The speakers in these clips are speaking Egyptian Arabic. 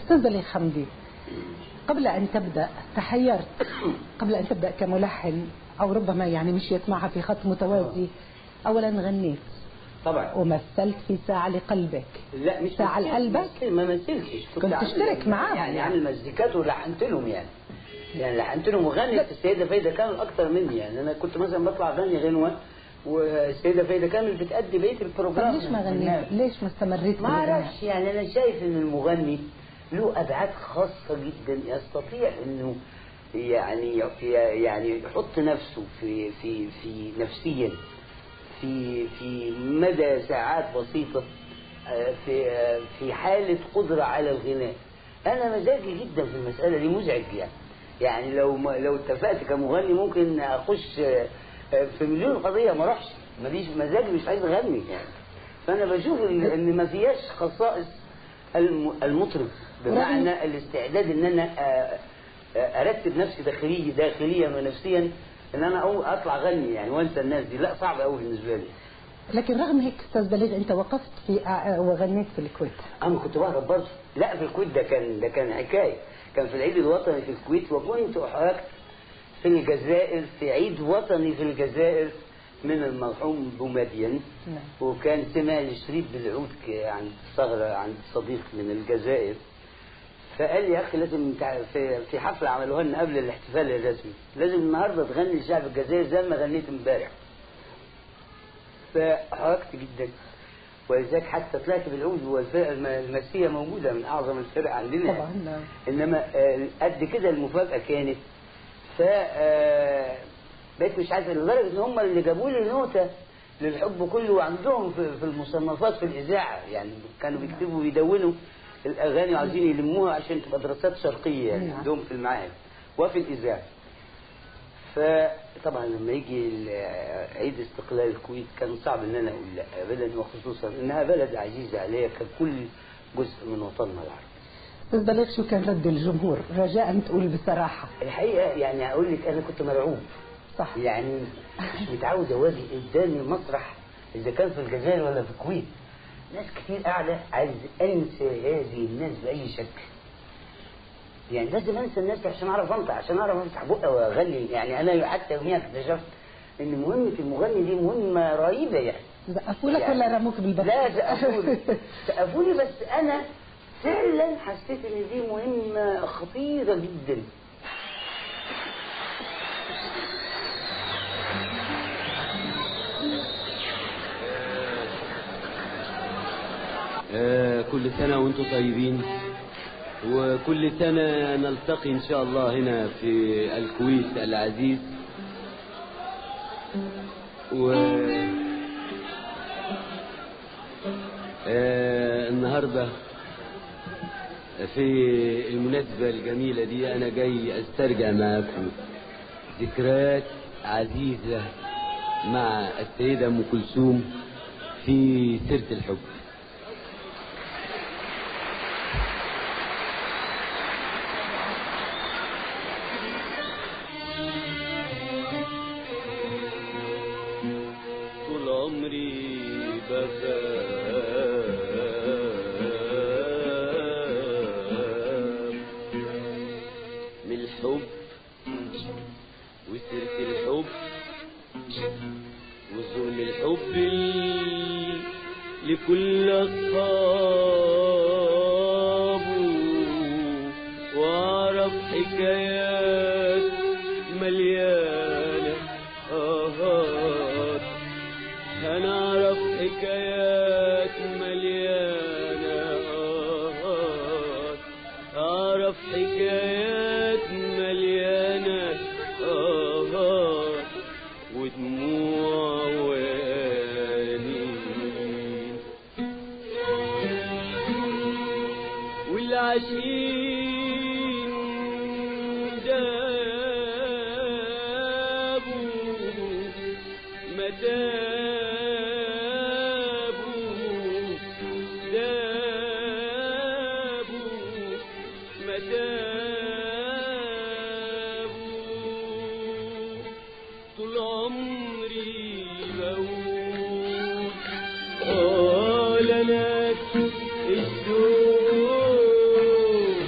أستاذ بليغ حمدي قبل أن تبدأ تحيرت قبل أن تبدأ كملحن أو ربما يعني مشيت معها في خط متوازي أولا غنيت طبعا ومثلت في ساعة لقلبك لا مش ساعة مثلت- لقلبك مثلت- ما مثلتش كنت عامل- تشترك معاهم يعني يعني. عامل مزيكات ولحنت لهم يعني يعني لحنت لهم وغنت السيده فايده كامل اكتر مني يعني انا كنت مثلا بطلع اغني غنوه والسيده فايده كامل بتأدي بقيه طب البروجرام ليش ما غنيت ليش ما استمريت ما بالغناء؟ اعرفش يعني انا شايف ان المغني له ابعاد خاصه جدا يستطيع انه يعني يعني يحط نفسه في في في نفسيا في في مدى ساعات بسيطه آه، في آه، في حاله قدره على الغناء انا مزاجي جدا في المساله دي مزعج يعني يعني لو ما لو اتفقت كمغني ممكن اخش آه، آه، في مليون قضيه ما اروحش ماليش مزاجي مش عايز اغني يعني فانا بشوف ان إن ما فيهاش خصائص الم- المطرب بمعنى الاستعداد ان انا آه، آه، ارتب نفسي داخليا داخليا ونفسيا ان انا أقوم اطلع اغني يعني وانسى الناس دي لا صعب قوي بالنسبه لي لكن رغم هيك أستاذ بليغ أنت وقفت في آه، وغنيت في الكويت انا كنت بهرب برضه لا في الكويت ده كان ده كان حكايه كان في العيد الوطني في الكويت وكنت احرجت في الجزائر في عيد وطني في الجزائر من المرحوم بومدين نعم. وكان سمع لي شريط بالعود ك- عند ثغرة عند صديق من الجزائر فقال لي يا اخي لازم تع- في في حفله عملوها لنا قبل الاحتفال الرسمي لازم النهارده تغني لشعب الجزائر زي ما غنيت امبارح فحركت جدا ولذلك حتى طلعت بالعود والفرقه الم- المسيه موجوده من اعظم الفرق عندنا طبعا نعم. انما آه، قد كده المفاجاه كانت ف آه، بقيت مش عارف لدرجه ان هم اللي جابوا لي نوته للحب كله عندهم في في المصنفات في الاذاعه يعني كانوا بيكتبوا ويدونوا الاغاني وعايزين يلموها عشان تبقى دراسات شرقيه يعني نعم. عندهم في المعاهد وفي الاذاعه فطبعا لما يجي ال- عيد استقلال الكويت كان صعب ان انا اقول لا ابدا وخصوصا انها بلد عزيزه عليا ككل جزء من وطننا العربي أستاذ بليغ شو كان رد الجمهور رجاء تقول بصراحة الحقيقه يعني اقول لك انا كنت مرعوب صح يعني مش متعود اواجه قدامي مسرح اذا كان في الجزائر ولا في الكويت ناس كتير قاعده عايز انسى هذه الناس باي شكل يعني لازم انسى الناس عشان اعرف انطق عشان اعرف افتح بقى واغني يعني انا حتى يوميا اكتشفت ان مهمه المغني دي مهمه رهيبه يعني زقفوا لك يعني ولا رموك بالبس لا زقفوني زقفوني بس انا فعلا حسيت ان دي مهمه خطيره جدا آه، كل سنة وانتم طيبين وكل سنة نلتقي إن شاء الله هنا في الكويت العزيز و آه، النهاردة في المناسبة الجميلة دي أنا جاي أسترجع معاكم ذكريات عزيزة مع السيدة أم كلثوم في سيرة الحب طول عمري بخاف من الحب وسيرة الحب وظلم الحب ال- لكل أصحابه وأعرف حكايات مليانة آهات هنعرف حكايات مليانة آهات أعرف حكايات مليانة آهات ودموع وأنين والعشيق دابوا متابوا دابوا متابوا طول عمري بقول آه لنا الشوق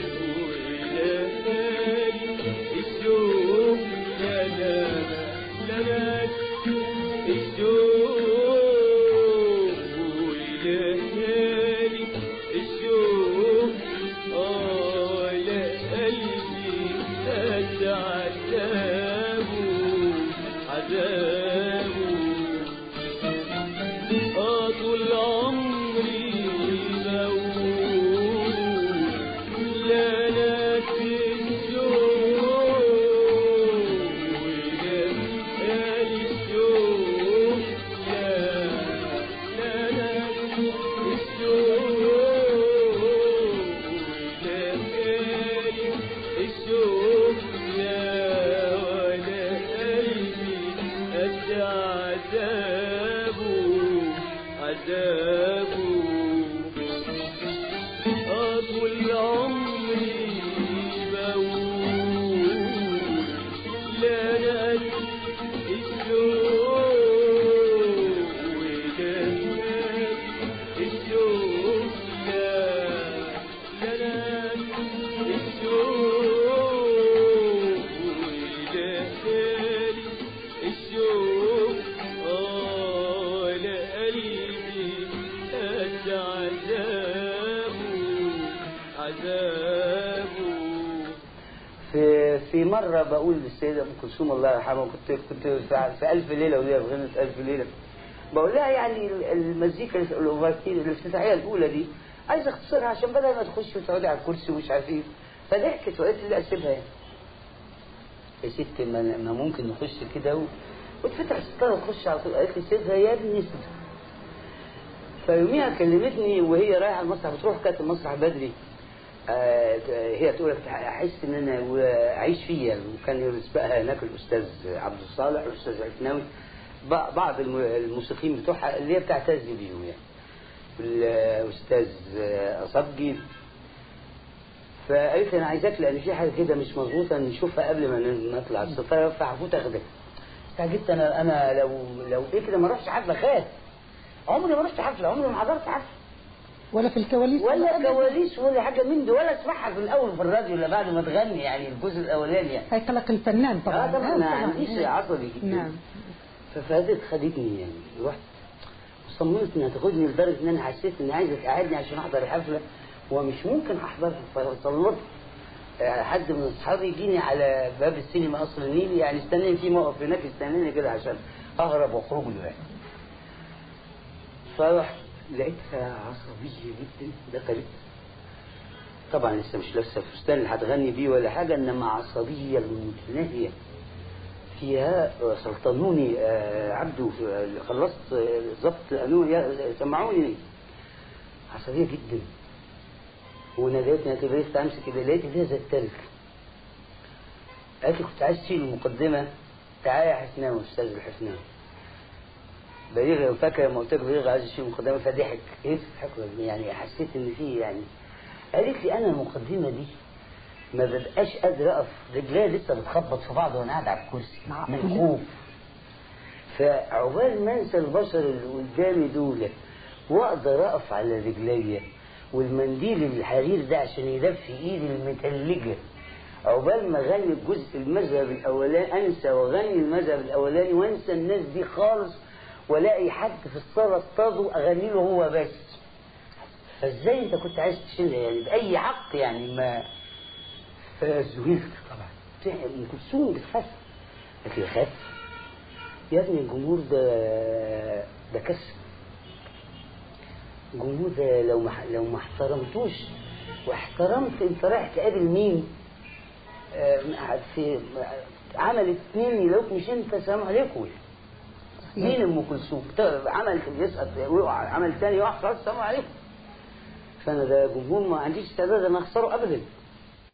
طول عمري بقول لا ناس الشوق ولا ناس الشوق لا لا ناس الشوق ولا ناس الشوق آه لقلبي قد عذابه عذابه في في مرة بقول للسيدة أم كلثوم الله يرحمها كنت كنت في في ألف ليلة وليلة في غنة ألف ليلة بقول لها يعني المزيكا الأوفرتير الافتتاحية الأولى دي عايز أختصرها عشان بدل ما تخش وتقعدي على الكرسي ومش عارف إيه فضحكت وقالت لي لا سيبها يعني يا ست ما, ما ممكن نخش كده و... وتفتح الستارة وتخش على طول قالت لي سيبها يا ابني سيبها فيوميها كلمتني وهي رايحة المسرح بتروح كانت المسرح بدري آه، هي تقول لك احس ان انا اعيش فيها وكان يسبقها هناك الاستاذ عبد الصالح والاستاذ عفناوي ب- بعض الم- الموسيقيين بتوعها اللي هي بتعتز بيهم يعني الاستاذ آه، اصبجي فقالت لي انا عايزاك لان في حاجه كده مش مظبوطه نشوفها قبل ما ن- نطلع السفاره فهفوت اخدك استعجبت انا انا لو لو ايه كده ما اروحش حفله خاف عمري ما رحت حفله عمري ما حضرت حفله ولا في الكواليس ولا كواليس ولا حاجه من دي ولا اسمعها في الاول في الراديو الا بعد ما تغني يعني الجزء الاولاني يعني هي قلق الفنان طبعا اه طبعا ما آه، عنديش نعم. عصبي جدا نعم ففاتت خدتني يعني رحت وصممت انها تاخدني لدرجه ان انا حسيت اني عايزه تقعدني عشان احضر الحفله ومش ممكن احضرها فطلبت آه، حد من اصحابي يجيني على باب السينما قصر النيل يعني استناني في موقف هناك استناني كده عشان اهرب واخرج له يعني فرحت لقيتها عصبيه جدا دخلت طبعا لسه مش لابسه الفستان اللي هتغني بيه ولا حاجه انما عصبيه متناهيه فيها سلطنوني آه، عبده في- خلصت آه، ضبط قالوا لي يا- سمعوني عصبيه جدا وناديتني اعتبرت امسك كده لقيت ايديها زي التلج قالت لي كنت عايز تشيل المقدمه تعالى يا حسناوي استاذ الحسناوي بليغ فاكر لما قلت لك بليغ عايز يشيل المقدمه فضحك ايه الحكمه دي يعني حسيت ان في يعني قالت لي انا المقدمه دي ما ببقاش قادر اقف رجليا لسه بتخبط في بعض وانا قاعد على الكرسي من معقولة؟ الخوف فعقبال ما انسى البشر اللي قدامي دول واقدر اقف على رجليا والمنديل الحرير ده عشان يدفي ايدي المتلجه عقبال ما اغني الجزء المذهب الاولاني انسى واغني المذهب الاولاني وانسى الناس دي خالص والاقي حد في الصاله اصطاده اغني له هو بس فازاي انت كنت عايز تشيلها يعني باي حق يعني ما فزهقت طبعا تعب ام كلثوم بتخاف قالت لي خاف يا ابني الجمهور ده ده كسر الجمهور ده لو ما لو ما احترمتوش واحترمت انت رايح تقابل مين آه، في عمل اتنين يلاقوك مش انت سلام عليكم مين ام كلثوم ت- عمل يسقط ويقع عمل تاني يقع خلاص السلام عليكم فانا ده جمهور ما عنديش استعداد ان اخسره ابدا